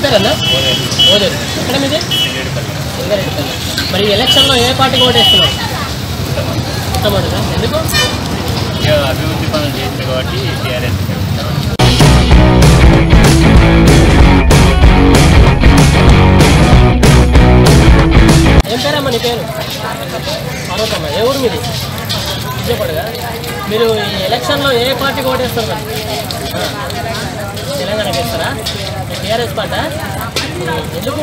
పేరు అన్న ఓదేరు ఎక్కడ మీది సింగారెడ్డిపల్లి మరి ఈ ఎలక్షన్లో ఏ పార్టీకి ఓటేస్తున్నారు మొట్టమొదటిగా ఎందుకు ఇక అభివృద్ధి పనులు చేసింది కాబట్టి టీఆర్ఎస్ ఏం పేరమ్మా నీ పేరు పర్వతమ్మ ఏ ఊరు మీది విజయపడగా మీరు ఈ ఎలక్షన్లో ఏ పార్టీకి ఓటేస్తారు మరి ఆ, తెలంగాణకి వేస్తారా టీఆర్ఎస్ పార్టీ ఎందుకు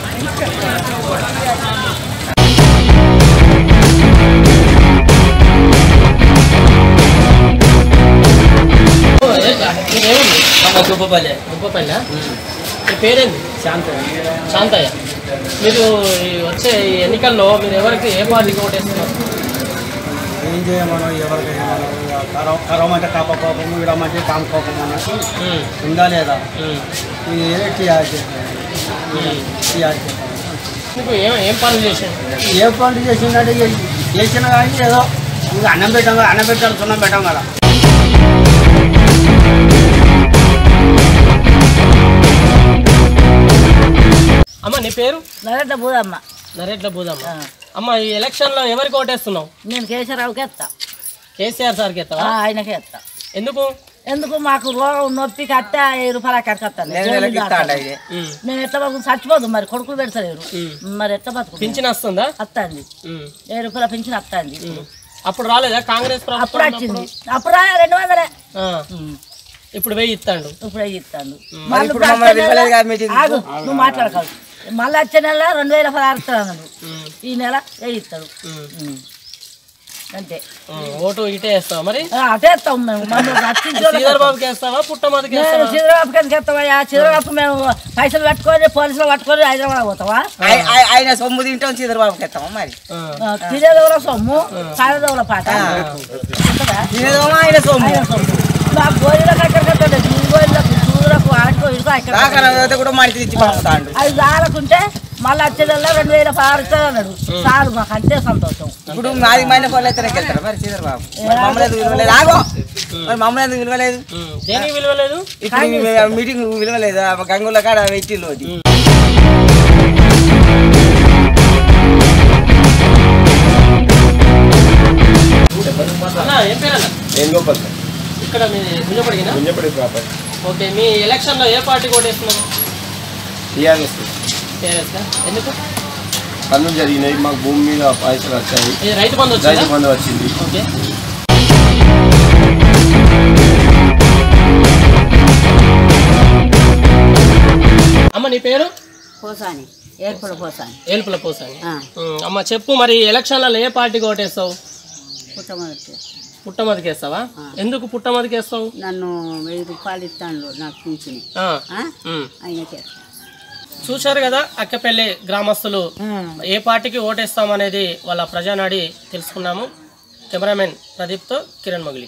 ఓ, ఏ- ఇది ఏముంది దుబ్బపల్లె గొప్పపల్లి మీ పేరేంది శాంతయ్య శాంతయ్య మీరు ఈ వచ్చే ఈ ఎన్నికల్లో మీరు ఎవరికి ఏ పార్టీకి ఓటేస్తున్నారు ఏం చేయమనో ఎవరికి కరవ కరవమంటే కాప కోపము ఇడమంటే కామ కోపం అన్నట్టు ఉమ్, ఉందా లేదా ఉమ్, ఇది ఏదో టీఆర్ చేస్తాను ఉమ్. టీఆర్ చేస్తాను మీకు ఏం ఏం పనులు చేశాను ఏ పనులు చేసిందంటే ఇక చేసిన కానీ ఏదో ఇంకా అన్నం పెట్టాం కదా అన్నం పెట్టాలి సున్నం పెట్టాం కదా అమ్మ నీ పేరు నరేట పోదమ్మ నరేట్ల బూదమ్మ అమ్మ ఈ ఎలక్షన్లో ఎవరికి ఓటేస్తున్నావు నేను కేశవరావుకి ఎత్తా కేసీఆర్ సార్కి ఆ, ఎత్తావా ఆయనకే ఎత్తా ఎందుకు ఎందుకు మాకు రోగం నొప్పి కట్ట వెయ్యి రూపాయలు అక్కడికి వస్తాను ఉమ్, మేము ఎట్లా బతుకు చచ్చిపోదు మరి కొడుకులు పెడతలేరు మరి ఎట్లా బతుకు పింఛన్ వస్తుందా వస్తుంది ఉమ్, వెయ్యి రూపాయల పింఛన్ వస్తుంది ఉమ్. అప్పుడు రాలేదా కాంగ్రెస్ అప్పుడు ప్రభుత్వం వచ్చింది అప్పుడు రా రెండు వందలే ఆ, ఉమ్. ఇప్పుడు వెయ్యి ఇస్తాడు ఇప్పుడు అవి ఇస్తాను మళ్ళీ ఇప్పుడు వచ్చే నెల- ఆగు, నువ్వు మాట్లాడకాదు మళ్ళీ వచ్చే నెల రెండు వేల పదహారు ఇస్తాడు అన్నాడు ఉమ్, ఈ నెల వెయ్యి ఇస్తాడు ఉమ్, ఉమ్. అంతే ఉమ్. ఓటు ఇటే వేస్తావా మరి ఆ, అటే ఇస్తాం మేము మమ్మల్ని రక్షించే శ్రీధర్ బాబుకి వేస్తావా పుట్టమదికి నేను వేస్తావా చంద్రబాబు కిందకి ఎత్తావయ్యా చంద్రబాబు మేము పైసలు పట్టుకొని పోలీసులు పట్టుకొని హైదరాబాద్ పోతావా ఆయ- ఆయ- ఆయన సొమ్ము తింటాం చంద్రబాబుకి ఎత్తామా మరి ఆ, తినేదవుల సొమ్ము కాయదవుల పాట ఉంటుందా? తినేదేమో ఆయన సొమ్ము ఆయన సొమ్ము నా గోరీలకు అక్కడికి వస్తుంది ఈ గోరీలకు చూరకు ఆడుకో ఇడుకో అక్కడ దాకా కూడా మనిషి ఇచ్చి పంపుతాండు అది చాలకుంటే మళ్ళీ వచ్చేదల్లా రెండు వేల పదహారు ఇస్తారు అన్నాడు చాలు మాకు అంతే సంతోషం ఇప్పుడు మాది మైన పనులు అయితే వెళ్తారు మరి చంద్రబాబు మరి మమ్మల్ని ఎందుకు విలువలేదు ఆగో మరి మమ్మల్ని ఎందుకు విలువలేదు ఉమ్. దేనికి విలువలేదు ఇప్పుడు ఈ మీటింగ్ విలువలేదు ఆ గంగుల కాడ వెయిటింగ్ అది అన్న ఏం పేరు అన్న నేను గోపాల్ ఇక్కడ మీ గుంజపడిగినా గుంజపడి ప్రాపర్ ఓకే మీ ఎలక్షన్లో ఏ పార్టీ ఓటేస్తున్నారు టీఆర్ఎస్ టీఆర్ఎస్ ఎందుకు పనులు జరిగినాయి మాకు భూమి మీద పైసలు వచ్చాయి ఇది రైతు బంధు రైతు వచ్చిందా బంధు వచ్చింది ఓకే అమ్మ నీ పేరు పోసాని ఏర్పడ పోసాని ఏల్పుల పోసాని ఉమ్, అమ్మ చెప్పు మరి ఎలక్షన్లలో ఏ పార్టీకి ఓటేస్తావు పుట్టమొదటి పుట్టమదికి వేస్తావా ఎందుకు పుట్టమదికి వేస్తావు నన్ను వెయ్యి రూపాయలు ఇస్తాను నాకు పింఛని ఆ, ఆ? ఉమ్. ఆయనకే చూశారు కదా అక్కపల్లి గ్రామస్తులు ఏ పార్టీకి ఓటేస్తామనేది వాళ్ళ ప్రజానాడి తెలుసుకున్నాము కెమెరామెన్ ప్రదీప్తో కిరణ్ మొగిలి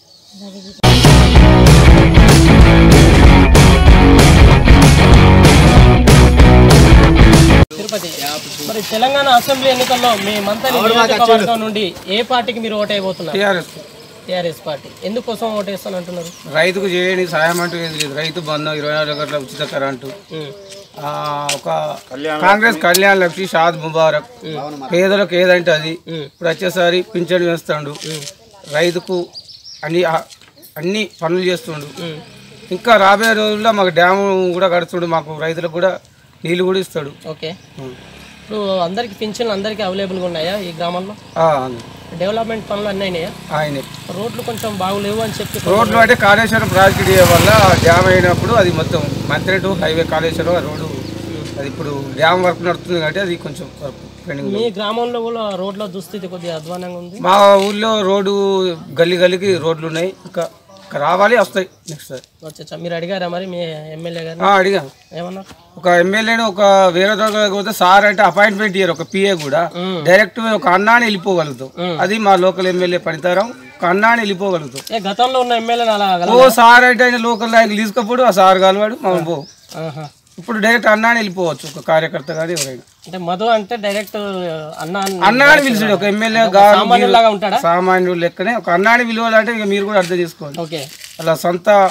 తిరుపతి మరి తెలంగాణ అసెంబ్లీ ఎన్నికల్లో మీ మంత్రి నియోజకవర్గం నుండి ఏ పార్టీకి మీరు ఓటైపోతున్నారు టీఆర్ఎస్ టీఆర్ఎస్ పార్టీ ఎందుకోసం ఓటేస్తానంటున్నారు రైతుకు చేయని సాయం అంటూ ఏది లేదు రైతు బంధం ఇరవై నాలుగు గంటల ఉచిత కరెంటు ఉమ్, ఆ, ఒక కాంగ్రెస్ కళ్యాణ్ లక్ష్మి షాద్ ముబారక్ పేదలకు ఏదంటే అది ఇప్పుడు వచ్చేసరి పింఛన్ వేస్తాడు రైతుకు అన్ని ఆ- అన్ని పనులు చేస్తుండు ఇంకా రాబోయే రోజుల్లో మాకు డ్యాము కూడా కడుతుండు మాకు రైతులకు కూడా నీళ్ళు కూడా ఇస్తాడు ఓకే ఇప్పుడు అందరికి పింఛన్లు అందరికీ అవైలబుల్గా ఉన్నాయా ఈ గ్రామంలో ఆ, డెవలప్మెంట్ పనులు అన్నీ అయినాయా ఆయనే రోడ్లు కొంచెం బాగులేవు అని చెప్పి రోడ్లు అంటే కాళేశ్వరం ప్రాజెక్ట్ చేయడం వల్ల డ్యామ్ అయినప్పుడు అది మొత్తం మంత్రి టు హైవే కాళేశ్వరం ఆ రోడ్డు అది ఇప్పుడు డ్యామ్ వర్క్ నడుస్తుంది కాబట్టి అది కొంచెం వర్క్ పెండింగ్ మీ గ్రామంలో కూడా రోడ్ల దుస్థితి కొద్దిగా అధ్వానంగా ఉంది మా ఊళ్ళో రోడ్డు గల్లీ గల్లీకి రోడ్లు ఉన్నాయి ఇంకా ఇంకా రావాలి వస్తాయి నెక్స్ట్ సార్ వచ్చా మీరు అడిగారా మరి మీ ఎమ్మెల్యే గారు ఆ, అడిగాను ఏమన్నారు ఒక ఎమ్మెల్యేని ఒక వేరే దగ్గర పోతే సార్ అంటే అపాయింట్మెంట్ ఇయ్యరు ఒక పిఏ కూడా డైరెక్ట్ ఒక అన్నాని వెళ్ళిపోగలుగుతాం అది మా లోకల్ ఎమ్మెల్యే పనితరం ఒక అన్నాని వెళ్ళిపోగలుగుతాం ఏ గతంలో ఉన్న ఎమ్మెల్యేని అలా ఓ సార్ అంటే ఆయన లోకల్ ఆయన తీసుకపోడు ఆ సార్ కలవాడు మనం పో ఆహా. ఇప్పుడు డైరెక్ట్ అన్నాని వెళ్ళిపోవచ్చు ఒక కార్యకర్త కానీ ఎవరైనా అంటే మధు అంటే డైరెక్ట్ అన్న అని- అన్నాని పిలిచాడు ఒక ఎమ్మెల్యే సామాన్యులాగా ఉంటాడా సామాన్యుడు లెక్కనే ఒక అన్నాని విలువాలంటే ఇక మీరు కూడా అర్థం చేసుకోండి ఓకే అలా సొంత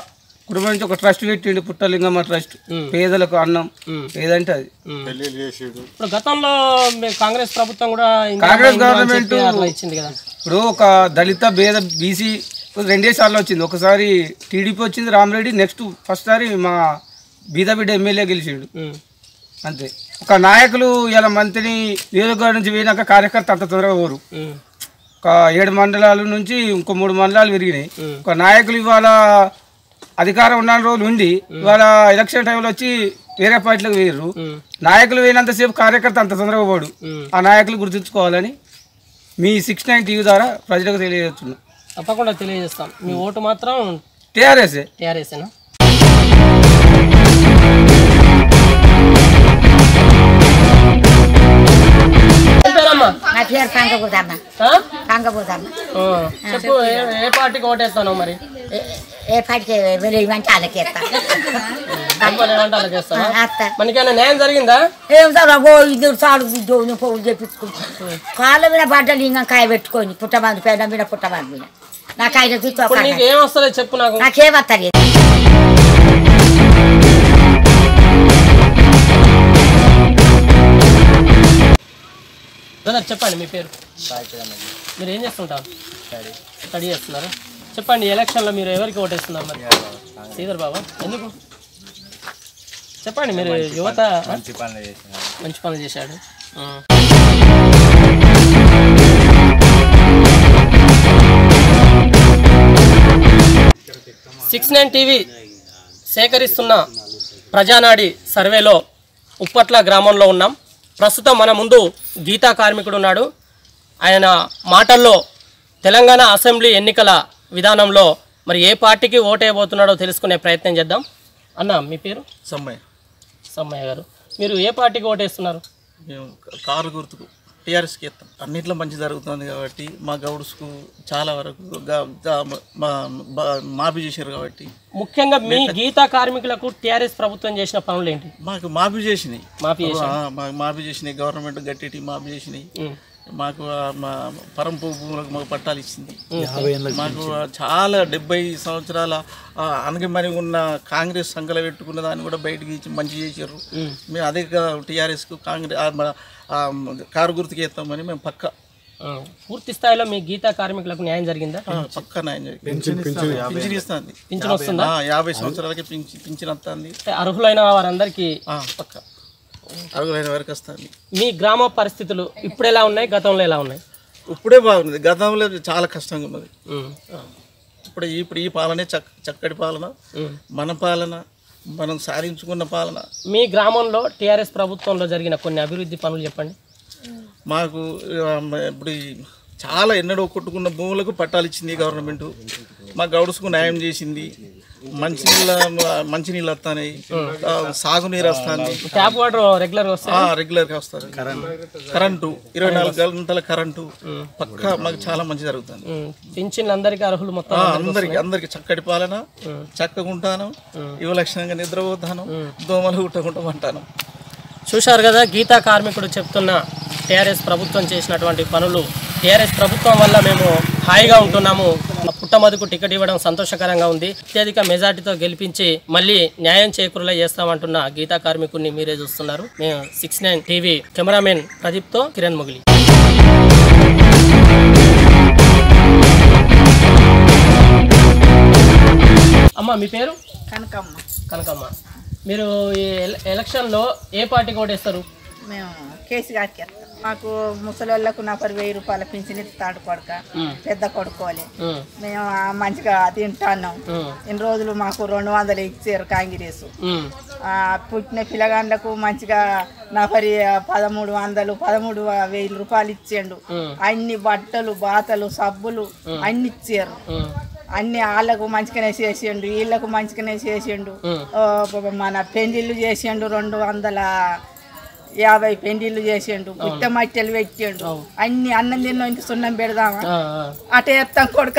కుటుంబం నుంచి ఒక ట్రస్ట్ పెట్టిండు పుట్టలింగమ్మ ట్రస్ట్ పేదలకు అన్నం ఏదంటే అది ఇప్పుడు గతంలో మీ కాంగ్రెస్ ప్రభుత్వం కూడా ఇందిరా కాంగ్రెస్ ఇందిరా అని గవర్నమెంట్ చెప్పి అట్లా ఇచ్చింది కదా ఇప్పుడు ఒక దళిత భేద బీసీ రెండే సార్లు వచ్చింది ఒకసారి టీడీపీ వచ్చింది రామరెడ్డి నెక్స్ట్ ఫస్ట్ సారి మా బీదబిడ్డ ఎమ్మెల్యే గెలిచిండు ఉమ్. అంతే ఒక నాయకులు ఇలా మంత్రిని నియోజకవర్గం నుంచి పోయినాక కార్యకర్త అంత తొందరగా పోరు ఉమ్. ఒక ఏడు మండలాల నుంచి ఇంకో మూడు మండలాలు విరిగినాయి మ్. ఒక నాయకులు ఇవాళ అధికారం ఉన్న రోజులు ఉండి ఇవాళ ఎలక్షన్ టైంలో వచ్చి వేరే పార్టీలకు వేయరు ఉమ్. నాయకులు వేయినంతసేపు కార్యకర్త అంత తొందరగా పోడు ఉమ్. ఆ నాయకులు గుర్తుంచుకోవాలని మీ సిక్స్ నైన్ టీవీ ద్వారా ప్రజలకు తెలియజేస్తున్నాం తప్పకుండా తెలియజేస్తాం మీ ఓటు మాత్రం టీఆర్ఎస్ టీఆర్ఎస్ఏనా పేరమ్మా నా పేరు కంగబోదన్న ఆ? కంగబోదన్న ఆ. చెప్పు ఏ- ఏ పార్టీకి ఓటేస్తాను మరి ఏ పాటికి వెళ్ళి ఇవ్వంటే వాళ్ళకి ఎత్తా ఏమంటారు చేస్తావా అత్త మనకేమైనా న్యాయం జరిగిందా ఏం సార్ ఓ ఇద్దరు సాడు జోని పోవు చెప్పించుకుంటా కాళ్ళ మీద బట్టలు ఇంకా కాయ పెట్టుకొని పుట్టమంది పేద మీద పుట్టమంది మీద నాకు ఆయన ఇప్పుడు చూసి నీకు ఏం వస్తలేదు చెప్పు నాకు నాకేమత్తలేదు బ్రదర్ చెప్పండి మీ పేరు మీరు ఏం చేస్తుంటారు స్టడీ చేస్తున్నారా చెప్పండి ఎలక్షన్లో మీరు ఎవరికి ఓటేస్తున్నారు మరి శ్రీధర్ బాబా ఎందుకు చెప్పండి మీరు యువత మంచి పనులు చేశాడు ఆ. సిక్స్ నైన్ టీవీ సేకరిస్తున్న ప్రజానాడి సర్వేలో ఉప్పట్ల గ్రామంలో ఉన్నాం ప్రస్తుతం మన ముందు గీతా కార్మికుడు ఉన్నాడు ఆయన మాటల్లో తెలంగాణ అసెంబ్లీ ఎన్నికల విధానంలో మరి ఏ పార్టీకి ఓటేయబోతున్నాడో తెలుసుకునే ప్రయత్నం చేద్దాం అన్న మీ పేరు సమ్మయ్య సమ్మయ్య గారు మీరు ఏ పార్టీకి ఓటేస్తున్నారు మేము కారు గుర్తుకు టీఆర్ఎస్కి ఇస్తాం అన్నిట్లో మంచి జరుగుతుంది కాబట్టి మా గౌడ్స్కు చాలా వరకు గా- గా- మా బా- మాఫీ చేశారు కాబట్టి ముఖ్యంగా మీ గీతా కార్మికులకు టీఆర్ఎస్ ప్రభుత్వం చేసిన పనులు ఏంటి మాకు మాఫీ చేసినాయి మాఫీ చేశారు ఆ, మాకు మాఫీ చేసినాయి గవర్నమెంట్ గట్టి మాఫీ చేసినాయి ఉమ్. మాకు ఆ మా పరంపు భూములకు మాకు పట్టాలు ఇచ్చింది మాకు చాలా డెబ్బై సంవత్సరాల ఆ, అనగమని ఉన్న కాంగ్రెస్ సంఘాలు పెట్టుకున్న దాన్ని కూడా బయటకి ఇచ్చి మంచి చేశారు మేము అదే టీఆర్ఎస్కు కాంగ్రెస్ ఆ, మన, ఆ, కారు గుర్తుకి ఇస్తామని మేము పక్క ఆ, పూర్తి స్థాయిలో మీ గీతా కార్మికులకు న్యాయం జరిగిందా ఆ, పక్క న్యాయం చేయాలి. పింఛన్ ఇస్తుంది పింఛన్ వస్తుందా యాభై సంవత్సరాలకి పింఛన్ పింఛన్ వస్తుంది అంటే అర్హులైన వారందరికీ పక్క అరుగులైన వరకు వస్తుంది మీ గ్రామ పరిస్థితులు ఇప్పుడు ఎలా ఉన్నాయి గతంలో ఎలా ఉన్నాయి ఇప్పుడే బాగుంది గతంలో చాలా కష్టంగా ఉన్నది ఉమ్. ఇప్పుడు ఇప్పుడు ఈ పాలనే చక్ చక్కటి పాలన మన పాలన మనం సాధించుకున్న పాలన మీ గ్రామంలో టీఆర్ఎస్ ప్రభుత్వంలో జరిగిన కొన్ని అభివృద్ధి పనులు చెప్పండి మాకు ఆ, ఇప్పుడు ఈ చాలా ఎన్నడో కొట్టుకున్న భూములకు పట్టాలు ఇచ్చింది ఈ గవర్నమెంట్ మా గౌడ్స్కు న్యాయం చేసింది మంచినీళ్ళ మంచినీళ్ళు వస్తాయి సాగునీరు వస్తుంది ట్యాప్ వాటర్ రెగ్యులర్ వస్తాయి రెగ్యులర్గా వస్తుంది కరెంటు ఇరవై నాలుగు గంటల కరెంటు పక్కా మాకు చాలా మంచి జరుగుతుంది ఉమ్. పింఛన్లు అందరికీ అర్హులు మొత్తం ఆ, అందరికి అందరికి చక్కటి పాలన చక్కగా ఉంటాను యువలక్షణంగా నిద్రపోతాను దోమలు కుట్టకుండా ఉంటాను చూశారు కదా గీతా కార్మికుడు చెప్తున్న టీఆర్ఎస్ ప్రభుత్వం చేసినటువంటి పనులు టీఆర్ఎస్ ప్రభుత్వం వల్ల మేము హాయిగా ఉంటున్నాము పుట్టమదుకు టికెట్ ఇవ్వడం సంతోషకరంగా ఉంది అత్యధిక మెజార్టీతో గెలిపించి మళ్ళీ న్యాయం చేకూరులా చేస్తామంటున్న గీతా కార్మికుడిని మీరే చూస్తున్నారు మేము సిక్స్ నైన్ టీవీ కెమెరామెన్ ప్రదీప్తో కిరణ్ ముగిలి అమ్మ మీ పేరు కనకమ్మ కనకమ్మ మీరు ఈ ఎల- ఎలక్షన్లో ఏ పార్టీకి ఓటేస్తారు మేము కేసు గారికి వేస్తాం. మాకు ముసలోళ్ళకు నలభై వెయ్యి రూపాయల పింఛన్ ఇస్తాడు కొడుక పెద్ద కొడుకోవాలి ఉమ్, మేము ఆ మంచిగా తింటున్నాం ఉమ్, ఇన్ని రోజులు మాకు రెండు వందలు ఇచ్చారు కాంగ్రెస్ ఉమ్, ఆ, పుట్టిన పిల్లగాండ్లకు మంచిగా నలభై పదమూడు వందలు పదమూడు వెయ్యి రూపాయలు ఇచ్చిండు అన్ని బట్టలు బాతలు సబ్బులు అన్ని ఇచ్చారు ఉమ్, అన్ని వాళ్ళకు మంచిగానే చేసిండు వీళ్ళకు మంచిగానే చేసిండు ఆ, మన పెండిళ్ళు చేసిండు రెండు వందల యాభై పెండిళ్ళు చేసిండు గుట్ట మట్టెలు పెట్టిండు అన్ని అన్నం తిన్న ఇంక సున్నం పెడదామా ఆ, ఆ. అటే ఎత్తాం కొడుక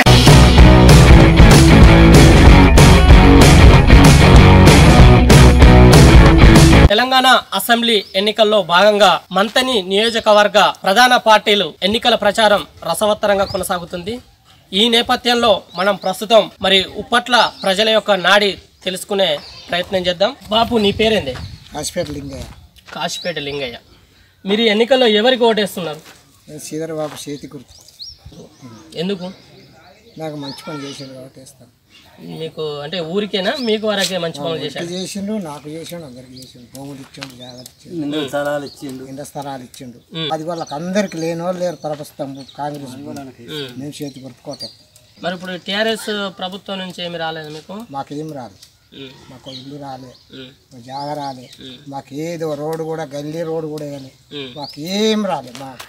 తెలంగాణ అసెంబ్లీ ఎన్నికల్లో భాగంగా మంతని నియోజకవర్గ ప్రధాన పార్టీలు ఎన్నికల ప్రచారం రసవత్తరంగా కొనసాగుతుంది ఈ నేపథ్యంలో మనం ప్రస్తుతం మరి ఉప్పట్ల ప్రజల యొక్క నాడి తెలుసుకునే ప్రయత్నం చేద్దాం బాపు నీ పేరేంది హాస్పిటల్ లింగయ్య కాశీపేట లింగయ్య మీరు ఈ ఎన్నికల్లో ఎవరికి ఓటేస్తున్నారు నేను శ్రీధర్ బాబు చేతి గుర్తు ఎందుకు నాకు మంచి పని చేసిండు కాబట్టి వేస్తాను మీకు అంటే ఊరికేనా మీకు వరకే మంచి పనులు చేశారు చేసిండు నాకు చేసిండు అందరికి చేసిండు భూములు ఇచ్చిండు జాగ్రత్త ఇచ్చిండు ఇండ్ల స్థలాలు ఇచ్చిండు ఇండ స్థలాలు ఇచ్చిండు ఉమ్. అది వాళ్ళకి అందరికి లేని వాళ్ళు లేరు ప్రపస్తం కాంగ్రెస్ ఉమ్. మేము చేతి గుర్తుకోవటం మరి ఇప్పుడు టీఆర్ఎస్ ప్రభుత్వం నుంచి ఏమి రాలేదు మీకు మాకేం రాదు ఉమ్. మాకు ఇల్లు రాలే ఉమ్. ఒక జాగ రాలే మాకు ఏదో రోడ్డు కూడా గల్లీ రోడ్డు కూడా వేయలే ఉమ్. మాకు ఏం రాలే మాకు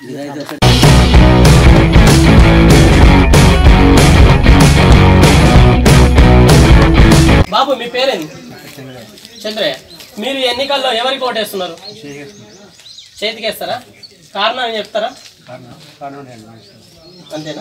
బాబు మీ పేరేంది చంద్రయ్య మీరు ఈ ఎన్నికల్లో ఎవరికి ఓటేస్తున్నారు చేతికేస్తారా కారణం ఏం చెప్తారా అంతేనా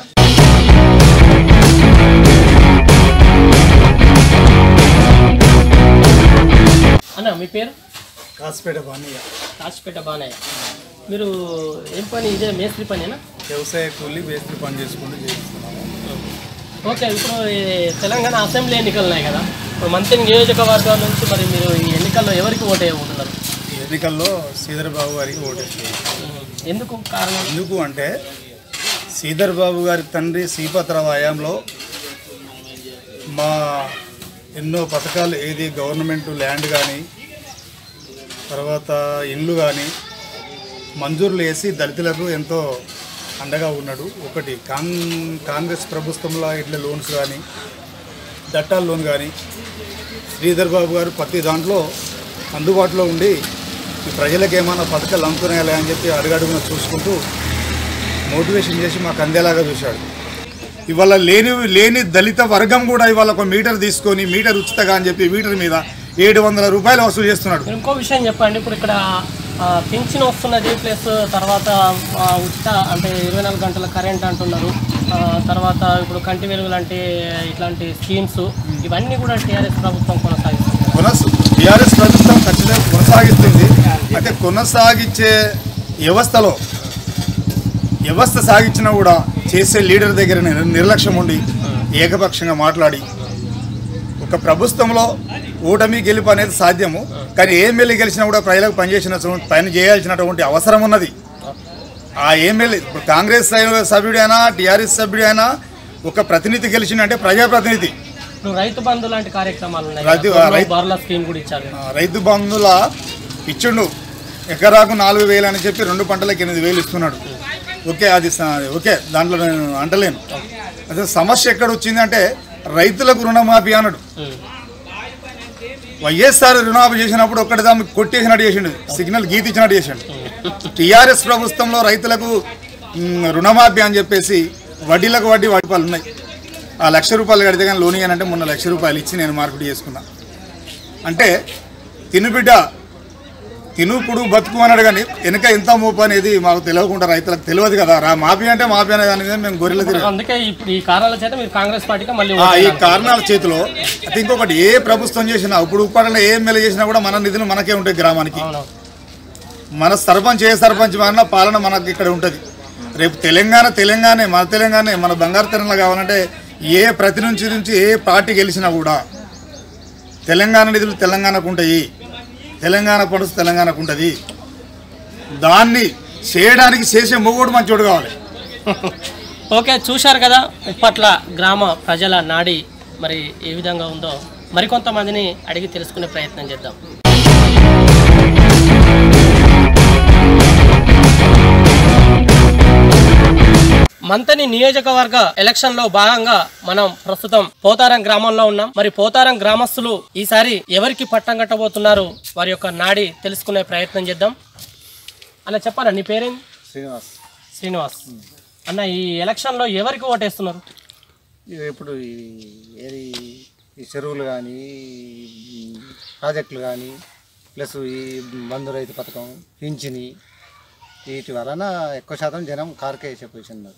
అన్న మీ పేరు కాసిపేట బానయ్య కాసిపేట బానయ్య మీరు ఏం పని ఇదే మేస్త్రి పనేనా వ్యవసాయ కూలి వేస్తే పని చేసుకుంటూ చేస్తున్నాము ఓకే ఇప్పుడు ఈ తెలంగాణ అసెంబ్లీ ఎన్నికలు ఉన్నాయి కదా ఇప్పుడు మంత్రి నియోజకవర్గాల నుంచి మరి మీరు ఈ ఎన్నికల్లో ఎవరికి ఓటు వేయబోతున్నారు ఈ ఎన్నికల్లో శ్రీధర్ బాబు గారికి ఓటేసారు ఎందుకు కారణం ఎందుకు అంటే శ్రీధర్ బాబు గారి తండ్రి శ్రీపతిరావు హయాంలో మా ఎన్నో పథకాలు ఏది గవర్నమెంట్ ల్యాండ్ కానీ తర్వాత ఇండ్లు కానీ మంజూరులు వేసి దళితులకు ఎంతో అండగా ఉన్నాడు ఒకటి కాంగ్ కాంగ్రెస్ ప్రభుత్వంలో ఇట్లా లోన్స్ కానీ దట్టాల లోన్ కానీ శ్రీధర్ బాబు గారు ప్రతి దాంట్లో అందుబాటులో ఉండి ఈ ప్రజలకు ఏమైనా పథకాలు అందుతున్నాయా అని చెప్పి అడుగడుగున చూసుకుంటూ మోటివేషన్ చేసి మాకు అందేలాగా చూశాడు ఇవాళ లేని లేని దళిత వర్గం కూడా ఇవాళ ఒక మీటర్ తీసుకొని మీటర్ ఉచితగా అని చెప్పి మీటర్ మీద ఏడు వందల రూపాయలు వసూలు చేస్తున్నాడు మీరు ఇంకో విషయం చెప్పండి ఇప్పుడు ఇక్కడ ఆ, పింఛన్ వస్తున్నది ప్లస్ తర్వాత ఆ, ఉచిత అంటే ఇరవై నాలుగు గంటల కరెంట్ అంటున్నారు ఆ, తర్వాత ఇప్పుడు కంటి వెలుగు లాంటి ఇట్లాంటి స్కీమ్స్ ఇవన్నీ కూడా టీఆర్ఎస్ ప్రభుత్వం కొనసాగిస్తుంది కొనస టీఆర్ఎస్ ప్రభుత్వం ఖచ్చితంగా కొనసాగిస్తుంది అయితే కొనసాగించే వ్యవస్థలో వ్యవస్థ సాగించినా కూడా చేసే లీడర్ దగ్గర నిర్- నిర్లక్ష్యం ఉండి ఏకపక్షంగా మాట్లాడి ఒక ప్రభుత్వంలో ఓటమి గెలుపు అనేది సాధ్యము కానీ ఎమ్మెల్యే గెలిచినా కూడా ప్రజలకు పనిచేసిన పని చేయాల్సినటువంటి అవసరం ఉన్నది ఆ ఎమ్మెల్యే ఇప్పుడు కాంగ్రెస్ సభ్యుడైనా టీఆర్ఎస్ సభ్యుడైనా ఒక ప్రతినిధి గెలిచిందంటే ప్రజాప్రతినిధి ఇప్పుడు రైతు బంధు లాంటి కార్యక్రమాలు ఉన్నాయి రైతు- కదా. రైతు- బార్ల స్కీమ్ కూడా ఇచ్చారు ఆ, రైతు బంధుల ఇచ్చిండు ఎకరాకు నాలుగు వేలు అని చెప్పి రెండు పంటలకు ఎనిమిది వేలు ఇస్తున్నాడు ఓకే అది స- ఓకే దాంట్లో నేను అంటలేను అసలు సమస్య ఎక్కడ వచ్చిందంటే రైతులకు రుణమాఫీ అన్నాడు ఉమ్. వైఎస్ఆర్ రుణమాఫీ చేసినప్పుడు ఒక్కటి దాన్ని కొట్టేసినట్టు చేసిండు సిగ్నల్ గీత ఇచ్చినట్టు చేసిండు టీఆర్ఎస్ ప్రభుత్వంలో రైతులకు మ్, రుణమాఫీ అని చెప్పేసి వడ్డీలకు వడ్డీ వడ్డీపాలు ఉన్నాయి ఆ లక్ష రూపాయలు కడితే కానీ లోన్ ఇయ్యనంటే మొన్న లక్ష రూపాయలు ఇచ్చి నేను మార్కెట్ చేసుకున్నా అంటే తిను బిడ్డ తినుపుడు బతుకు అన్నాడు కానీ వెనక ఎంత మోపు అనేది మాకు తెలియకుండా రైతులకు తెలియదు కదా రా మాఫీ అంటే మాఫీ అనే దాని మీద మేము గొర్రెలు తిరిగి అందుకే ఇప్పుడు ఈ కారణాల చేత మీరు కాంగ్రెస్ పార్టీకి మళ్ళీ ఆ, ఈ ఓటు కారణాల చేతిలో అయితే ఇంకొకటి ఏ ప్రభుత్వం చేసినా ఇప్పుడు ఉప్పాడలో ఏ ఎమ్మెల్యే చేసినా కూడా మన నిధులు మనకే ఉంటాయి గ్రామానికి అవునవును మన సర్పంచ్ ఏ సర్పంచ్ మారినా పాలన మనకి ఇక్కడ ఉంటుంది రేపు తెలంగాణ తెలంగాణ మన తెలంగాణ మన బంగారు తెలంగాణ కావాలంటే ఏ ప్రతినిధి నుంచి ఏ పార్టీ గెలిచినా కూడా తెలంగాణ నిధులు తెలంగాణకు ఉంటాయి తెలంగాణ పడుసు తెలంగాణకు ఉంటుంది దాన్ని చేయడానికి చేసే మొగోడు మంచోడు కావాలి ఓకే చూశారు కదా ఉప్పట్ల గ్రామ ప్రజల నాడి మరి ఏ విధంగా ఉందో మరికొంతమందిని అడిగి తెలుసుకునే ప్రయత్నం చేద్దాం మంతని నియోజకవర్గ ఎలక్షన్ లో భాగంగా మనం ప్రస్తుతం పోతారం గ్రామంలో ఉన్నాం మరి పోతారం గ్రామస్తులు ఈసారి ఎవరికి పట్టం కట్టబోతున్నారు వారి యొక్క నాడి తెలుసుకునే ప్రయత్నం చేద్దాం అన్న చెప్పారా నీ పేరేంటి శ్రీనివాస్ శ్రీనివాస్ అన్న ఈ ఎలక్షన్ లో ఎవరికి ఓటేస్తున్నారు ఇది ఇప్పుడు ఈ ఏది ఈ చెరువులు కానీ ప్రాజెక్టులు కానీ ప్లస్ ఈ బంధు రైతు పథకం పింఛని వీటి వలన ఎక్కువ శాతం జనం కారుకే వేసే పొజిషన్ ఉన్నారు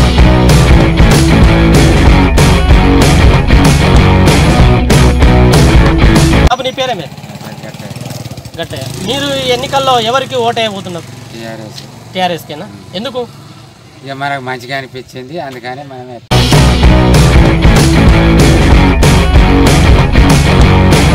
అప్పుడు నీ పేరేమే గట్టయ్య మీరు ఈ ఎన్నికల్లో ఎవరికి ఓటేయబోతున్నారు టీఆర్ఎస్ టీఆర్ఎస్కేనా ఎందుకు ఇక మనకు మంచిగా అనిపించింది అందుకని మనమే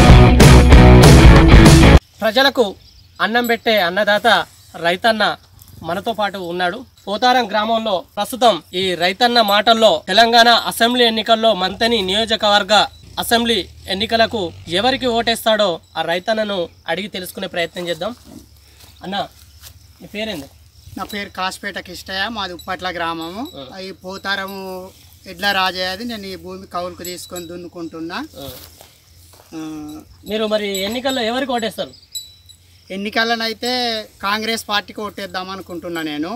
ప్రజలకు అన్నం పెట్టే అన్నదాత రైతన్న మనతో పాటు ఉన్నాడు పోతారం గ్రామంలో ప్రస్తుతం ఈ రైతన్న మాటల్లో తెలంగాణ అసెంబ్లీ ఎన్నికల్లో మంతని నియోజకవర్గ అసెంబ్లీ ఎన్నికలకు ఎవరికి ఓటేస్తాడో ఆ రైతన్నను అడిగి తెలుసుకునే ప్రయత్నం చేద్దాం అన్న నీ పేరేంది నా పేరు కాసిపేట కిష్టయ్య మాది ఉప్పట్ల గ్రామము ఈ పోతారము ఎడ్ల రాజయ్యది నేను ఈ భూమి కౌలుకు తీసుకొని దున్నుకుంటున్నా ఆ, మీరు మరి ఎన్నికల్లో ఎవరికి ఓటేస్తారు ఎన్నికలనైతే కాంగ్రెస్ పార్టీకి ఓటేద్దాం అనుకుంటున్నా నేను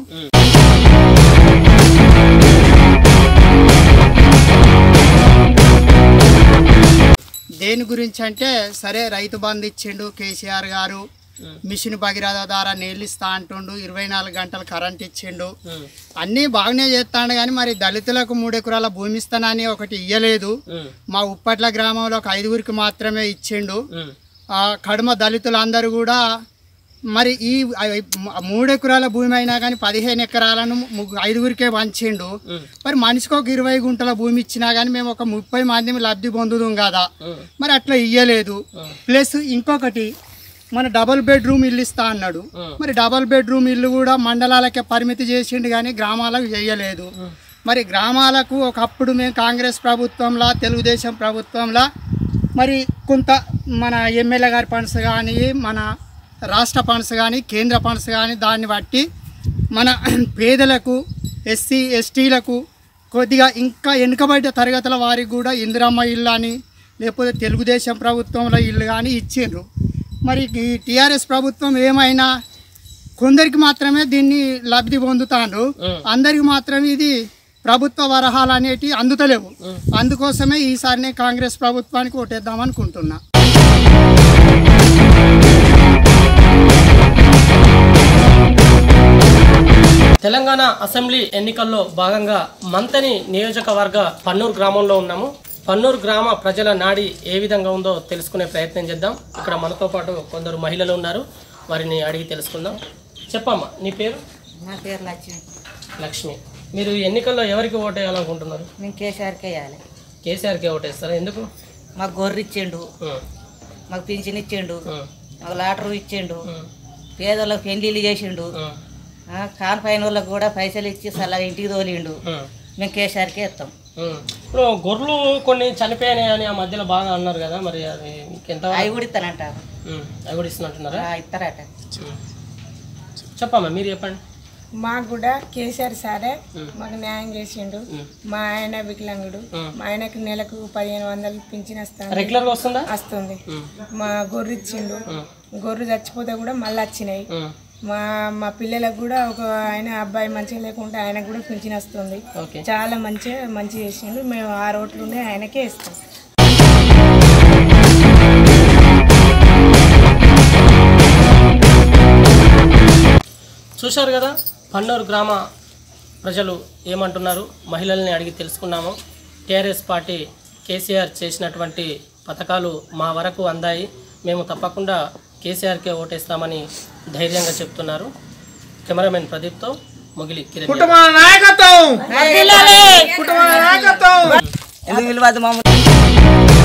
దేని గురించి అంటే సరే రైతు బంధు ఇచ్చిండు కేసీఆర్ గారు మిషన్ భగీరథ ద్వారా నీళ్ళు ఇస్తా అంటుండు ఇరవై నాలుగు గంటలు కరెంట్ ఇచ్చిండు అన్నీ బాగానే చేస్తాడు కానీ మరి దళితులకు మూడు ఎకరాల భూమి ఇస్తానని ఒకటి ఇయ్యలేదు మా ఉప్పట్ల గ్రామంలో ఒక ఐదుగురికి మాత్రమే ఇచ్చిండు ఆ కడుమ దళితులందరూ కూడా మరి ఈ ఐ- మూడు ఎకరాల భూమి అయినా కానీ పదిహేను ఎకరాలను ముగ్గు- ఐదుగురికే పంచిండు మరి మనిషికి ఒక ఇరవై గుంటల భూమి ఇచ్చినా కానీ మేము ఒక ముప్పై మంది లబ్ధి పొందుదాం కదా మరి అట్లా ఇయ్యలేదు ప్లస్ ఇంకొకటి మన డబుల్ బెడ్రూమ్ ఇల్లు ఇస్తా అన్నాడు మరి డబుల్ బెడ్రూమ్ ఇల్లు కూడా మండలాలకే పరిమితి చేసిండు కానీ గ్రామాలకు చేయలేదు మరి గ్రామాలకు ఒకప్పుడు మేము కాంగ్రెస్ ప్రభుత్వంలా తెలుగుదేశం ప్రభుత్వంలా మరి కొంత మన ఎమ్మెల్యే గారి ఫండ్స్ కానీ మన రాష్ట్ర ఫండ్స్ కానీ కేంద్ర ఫండ్స్ కానీ దాన్ని బట్టి మన పేదలకు ఎస్సీ ఎస్టీలకు కొద్దిగా ఇంకా వెనుకబడ్డ తరగతుల వారికి కూడా ఇందిరమ్మ ఇల్లు అని లేకపోతే తెలుగుదేశం ప్రభుత్వంలో ఇల్లు కానీ ఇచ్చిండ్రు మరి ఈ టీఆర్ఎస్ ప్రభుత్వం ఏమైనా కొందరికి మాత్రమే దీన్ని లబ్ధి పొందుతాండ్రు అందరికి మాత్రం ఇది ప్రభుత్వ వరహాలు అనేటివి అందుతలేవు అందుకోసమే ఈసారి నేను కాంగ్రెస్ ప్రభుత్వానికి ఓటేద్దాం అనుకుంటున్నా తెలంగాణ అసెంబ్లీ ఎన్నికల్లో భాగంగా మంతని నియోజకవర్గ పన్నూరు గ్రామంలో ఉన్నాము పన్నూరు గ్రామ ప్రజల నాడి ఏ విధంగా ఉందో తెలుసుకునే ప్రయత్నం చేద్దాం ఇక్కడ మనతో పాటు కొందరు మహిళలు ఉన్నారు వారిని అడిగి తెలుసుకుందాం చెప్పమ్మా నీ పేరు నా పేరు లక్ష్మి లక్ష్మి మీరు ఈ ఎన్నికల్లో ఎవరికి ఓటు వేయాలనుకుంటున్నారు మేము కేసీఆర్కి వేయాలి కేసీఆర్కి ఓటేస్తారా ఎందుకు మాకు గొర్రె ఇచ్చిండు మాకు పింఛన్ ఇచ్చిండు మాకు లాటరు ఇచ్చిండు పేదోళ్ళకి పెళ్లిళ్ళు చేసిండు ఆ, కాన్ పైన వాళ్ళకి కూడా పైసలు ఇచ్చి సలహా ఇంటికి తోలిండు మేము కేసీఆర్కే ఇస్తాం ఉం. ఇప్పుడు గొర్రెలు కొన్ని చనిపోయాయి అని ఆ మధ్యలో బాగా అన్నారు కదా మరి అది మీకు ఎంత అవి కూడా ఇస్తానంటారు ఉం. అవి కూడా ఇస్తున్నట్టున్నారా ఆ, ఇస్తారట ఉం. చెప్పమ్మా మీరు చెప్పండి మాకు కూడా కేసీఆర్ సారే మాకు న్యాయం చేసిండు మా ఆయన వికలాంగుడు మా ఆయనకి నెలకు పదిహేను వందలు పింఛన్ వస్తుంది Regular గా వస్తుందా? వస్తుంది మా గొర్రె ఇచ్చిండు గొర్రె చచ్చిపోతే కూడా మళ్ళీ వచ్చినాయి మా మా పిల్లలకు కూడా ఒక ఆయన అబ్బాయి మంచిగా లేకుంటే ఆయనకు కూడా పింఛన్ వస్తుంది ఓకే. చాలా మంచిగా మంచి చేసిండు మేము ఆ రోడ్లు ఉన్నాయి ఆయనకే ఇస్తాం చూశారు కదా పన్నూరు గ్రామ ప్రజలు ఏమంటున్నారు మహిళల్ని అడిగి తెలుసుకున్నాము టీఆర్ఎస్ పార్టీ కేసీఆర్ చేసినటువంటి పథకాలు మా వరకు అందాయి మేము తప్పకుండా కేసీఆర్కే ఓటేస్తామని ధైర్యంగా చెప్తున్నారు కెమెరామెన్ ప్రదీప్తో ముగిలి కిరణ్ కుటుంబ నాయకత్వం కుటుంబ నాయకత్వం ఎందుకు విలువద్దు మామూలు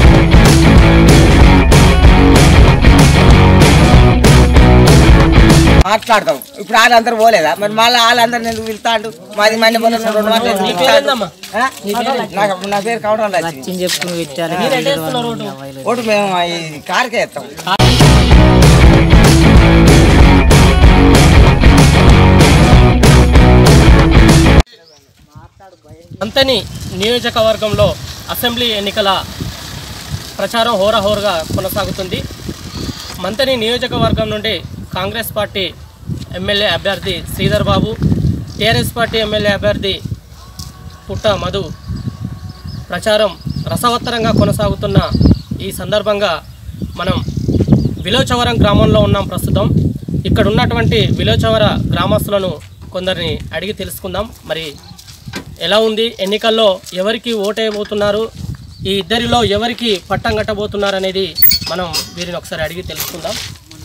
మాట్లాడతాం ఇప్పుడు వాళ్ళందరూ పోలేదా మరి మళ్ళీ వాళ్ళందరూ ఎందుకు పిలుతాడు మాది మంది పోతే రెండు మాటలు ఎందుకు నీ పిలుస్తాడు? పేరేందమ్మా? ఆ? నాకు- నా పేరు కవడం లక్ష్మి చెప్పుకుని పెట్టారు మీరు ఎటు వేస్తున్నారు ఓటు ఓటు మేము ఈ కారుకే వేస్తాం అంతని నియోజకవర్గంలో అసెంబ్లీ ఎన్నికల ప్రచారం హోరాహోరుగా కొనసాగుతుంది మంతని నియోజకవర్గం నుండి కాంగ్రెస్ పార్టీ ఎమ్మెల్యే అభ్యర్థి Sridhar Babu TRS party MLA అభ్యర్థి పుట్ట మధు ప్రచారం రసవత్తరంగా కొనసాగుతున్న ఈ సందర్భంగా మనం విలోచవరం గ్రామంలో ఉన్నాం ప్రస్తుతం ఇక్కడ ఉన్నటువంటి విలోచవర గ్రామస్తులను కొందరిని అడిగి తెలుసుకుందాం మరి ఎలా ఉంది ఎన్నికల్లో ఎవరికి ఓటేయబోతున్నారు ఈ ఇద్దరిలో ఎవరికి పట్టం కట్టబోతున్నారు అనేది మనం వీరిని ఒకసారి అడిగి తెలుసుకుందాం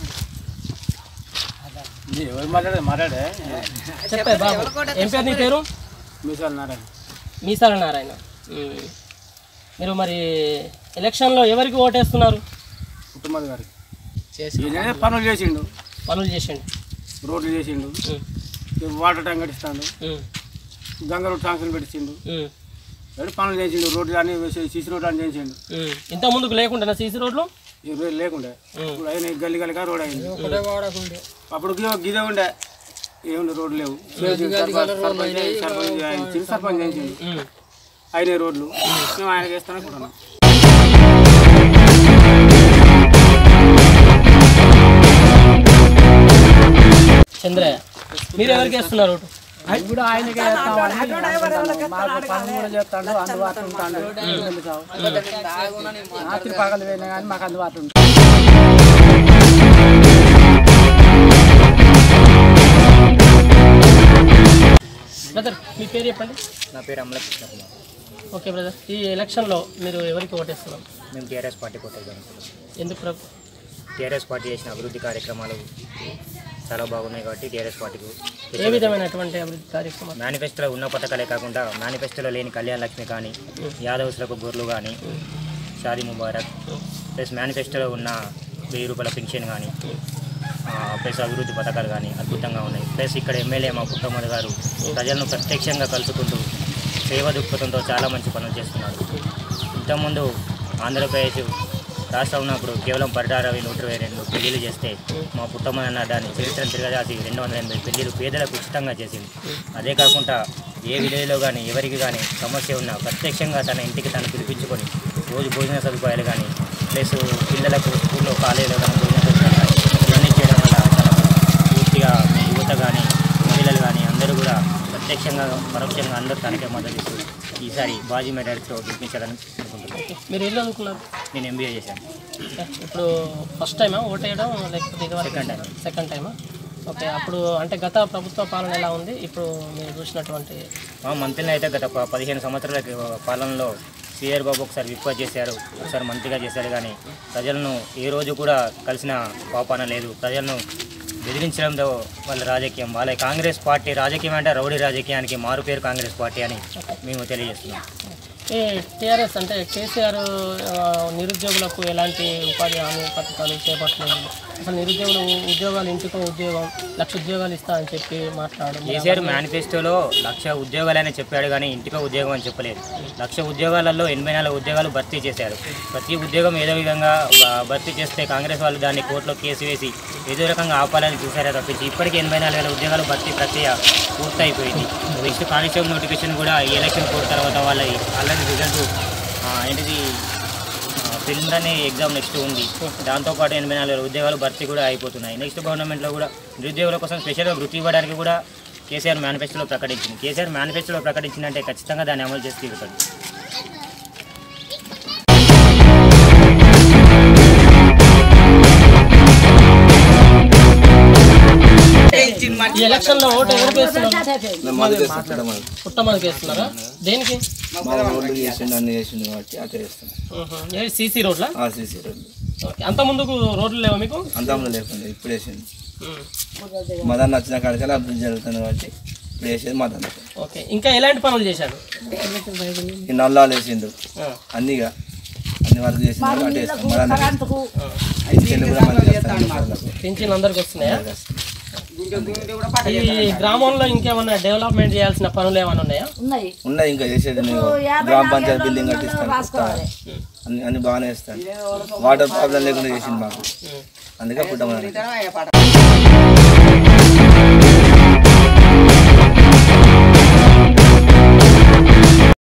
ఎవరు మాట్లాడే మాట్లాడే చెప్పే బాబు ఏం పేరు నీ పేరు మీసాల నారాయణ మీసాల నారాయణ ఉమ్. మీరు మరి ఎలక్షన్లో ఎవరికి ఓటేస్తున్నారు కుటుంబాల గారికి ఈయననే పనులు చేసిండు పనులు చేసిండు రోడ్లు చేసిండు వాటర్ ట్యాంక్ కట్టిస్తాడు గంగ రోడ్ ట్యాంకులు పెట్టిండు ఎడు పనులు చేసిండు రోడ్లు అన్ని సీసీ రోడ్లు అన్ని చేసిండు ఇంత ముందుకు లేకుండా సీసీ రోడ్లు ఈ రోడ్లు లేకుండే ఇప్పుడు అయిన గల్లి గల్లిగా రోడ్ అయింది ఒకటే వాడకుండే. అప్పుడు గిదే గిదే ఉండే ఏముండే రోడ్లు లేవు గల్లి గల్లి గల్లి రోడ్లు సర్పంచ్ అయినాయి. సర్పంచ్ ఆయన చిన్న సర్పంచ్ చేసిండు అయినాయి రోడ్లు మేము ఆయనకి వేస్తాను అనుకుంటున్నాం చంద్రయ్య మీరు ఎవరికి వేస్తున్నారు ఓటు అది కూడా ఆయనకే వేస్తామని అనుకుంటున్నాం. మాకు పనులు కూడా చేస్తాడు అందుబాటులో ఉంటాడు రాత్రి పగలు పోయినా కానీ మాకు అందుబాటులో ఉంటాడు బ్రదర్ మీ పేరు చెప్పండి నా పేరు అమల కృష్ణ కుమార్ ఓకే బ్రదర్ ఈ ఎలక్షన్లో మీరు ఎవరికి ఓటేస్తున్నారు మేము టీఆర్ఎస్ పార్టీ కొట్టేద్దాం ఎందుకు ప్రభు టీఆర్ఎస్ పార్టీ చేసిన అభివృద్ధి కార్యక్రమాలు చాలా బాగున్నాయి కాబట్టి టీఆర్ఎస్ పార్టీకి ఏ విధమైనటువంటి అభివృద్ధి కార్యక్రమాలు మేనిఫెస్టోలో ఉన్న పథకాలే కాకుండా మేనిఫెస్టోలో లేని కళ్యాణ లక్ష్మి కానీ యాదవ్స్లకు గొర్రెలు కానీ షాదీ ముబారక్ ప్లస్ మేనిఫెస్టోలో ఉన్న వెయ్యి రూపాయల పెన్షన్ కానీ ప్లస్ అభివృద్ధి పథకాలు కానీ అద్భుతంగా ఉన్నాయి ప్లస్ ఇక్కడ ఎమ్మెల్యే మా పుట్టమది గారు ప్రజలను ప్రత్యక్షంగా కలుసుకుంటూ సేవ దృక్పథంతో చాలా మంచి పనులు చేస్తున్నారు ఇంతకుముందు ఆంధ్రప్రదేశ్ రాష్ట్రం ఉన్నప్పుడు కేవలం పరిటారవి నూట ఇరవై రెండు పెళ్లిళ్ళు చేస్తే మా పుట్టమని అన్న దాన్ని చరిత్రను తిరగజాసి రెండు వందల ఎనభై పెళ్లిళ్ళు పేదలకు ఉచితంగా చేసింది అదే కాకుండా ఏ విలేజ్లో కానీ ఎవరికి కానీ సమస్య ఉన్నా ప్రత్యక్షంగా తన ఇంటికి తను పిలిపించుకొని రోజు భోజన సదుపాయాలు కానీ ప్లస్ పిల్లలకు స్కూల్లో కాలేజీలో కానీ భోజన సదుపాయాలు కానీ ఇవన్నీ చేయడం వల్ల తనకు పూర్తిగా మీ యువత కానీ మహిళలు కానీ అందరూ కూడా ప్రత్యక్షంగా పరోక్షంగా అందరూ తనకే మద్దతు ఇస్తూ ఈసారి బాజీ మెడల్స్తో గెలిపించాలని అనుకుంటున్నాను మీరు ఏం చదువుకున్నారు నేను ఎంబీఏ చేశాను ఇప్పుడు ఫస్ట్ టైమా ఓట్ వేయడం లేకపోతే ఇది Second time. సెకండ్ టైమా ఓకే అప్పుడు అంటే గత ప్రభుత్వ పాలన ఎలా ఉంది ఇప్పుడు మీరు చూసినటువంటి మా మంత్రిని అయితే గత ప- పదిహేను సంవత్సరాల కి- పాలనలో సిఆర్ బాబు ఒకసారి విప్గా చేశారు ఒకసారి మంత్రిగా చేశారు కానీ ప్రజలను ఏ రోజు కూడా కలిసిన పాపాన లేదు ప్రజలను బెదిరించడంతో వాళ్ళ రాజకీయం వాళ్ళ కాంగ్రెస్ పార్టీ రాజకీయం అంటే రౌడీ రాజకీయానికి మారు పేరు కాంగ్రెస్ పార్టీ అని మేము తెలియజేస్తున్నాం ఈ టీఆర్ఎస్ అంటే కేసీఆర్ ఆ, నిరుద్యోగులకు ఎలాంటి ఉపాధి హామీ పథకాలు చేపట్టలేదు అసలు నిరుద్యోగులు ఉద్యోగాలు ఇంటికో ఉద్యోగం లక్ష ఉద్యోగాలు ఇస్తా అని చెప్పి మాట్లాడు కేసీఆర్ మేనిఫెస్టోలో లక్ష ఉద్యోగాలని చెప్పాడు కానీ ఇంటికో ఉద్యోగం అని చెప్పలేదు లక్ష ఉద్యోగాలలో ఎనభై నాలుగు ఉద్యోగాలు భర్తీ చేశారు ప్రతి ఉద్యోగం ఏదో విధంగా బ- భర్తీ చేస్తే కాంగ్రెస్ వాళ్ళు దాన్ని కోర్టులో కేసు వేసి ఏదో రకంగా ఆపాలని చూశారే తప్పించి ఇప్పటికీ ఎనభై నాలుగు వేల ఉద్యోగాలు భర్తీ ప్రక్రియ పూర్తయిపోయింది నెక్స్ట్ కానిస్టేబుల్ నోటిఫికేషన్ కూడా ఈ ఎలక్షన్ కోడ్ తర్వాత వాళ్ళ ఆల్రెడీ రిజల్ట్ ఏంటిది ఫిల్మ్ అనే ఎగ్జామ్ నెక్స్ట్ ఉంది దాంతోపాటు ఎనభై నాలుగు వేల ఉద్యోగాలు భర్తీ కూడా అయిపోతున్నాయి నెక్స్ట్ గవర్నమెంట్లో కూడా నిరుద్యోగుల కోసం స్పెషల్గా వృత్తి ఇవ్వడానికి కూడా కేసీఆర్ మేనిఫెస్టోలో ప్రకటించింది కేసీఆర్ మేనిఫెస్టోలో ప్రకటించిందంటే ఖచ్చితంగా దాన్ని అమలు చేసి తీరుతాడు ఈ ఎలక్షన్ లో ఓటు ఎవరికి వేస్తున్నారు మందికి వేస్తాం, పుట్టమది. పుట్టమదికి వేస్తున్నారా దేనికి మా రోడ్లు చేసిండు అన్ని చేసిండు కాబట్టి అట్లా చేస్తాం సీసీ రోడ్లా ఆ సీసీ రోడ్లు ఓకే అంత ముందుకు రోడ్లు లేవా మీకు అంతంలో లేకుండా ఇప్పుడు వేసిండు మదన్ వచ్చిన కాడికల్లా అభివృద్ధి జరుగుతుంది కాబట్టి ఇప్పుడు వేసేది మదన్ ఓకే ఇంకా ఎలాంటి పనులు చేశారు ఈ నల్లాలు వేసిండు అన్నీగా అన్ని వరకు చేసిండు అటు వేస్తాం మదన్ ఇంటికెళ్ళి కూడా మంచిగా వస్తాం వాళ్ళకు. పింఛన్ అందరికి వస్తున్నాయా ఈ గ్రామంలో ఇంకేమన్నా డెవలప్మెంట్ చేయాల్సిన పనులు ఏమైనా ఉన్నాయా ఉన్నాయి ఉన్నాయి ఇంకా చేసేది నేను గ్రామ పంచాయతీ బిల్డింగ్ కట్టిస్తాను రాసుకోవాలి. అన్ని అన్ని బాగానే ఇస్తాను వాటర్ ప్రాబ్లం లేకుండా చేసింది మాకు అందుకే పుట్టమని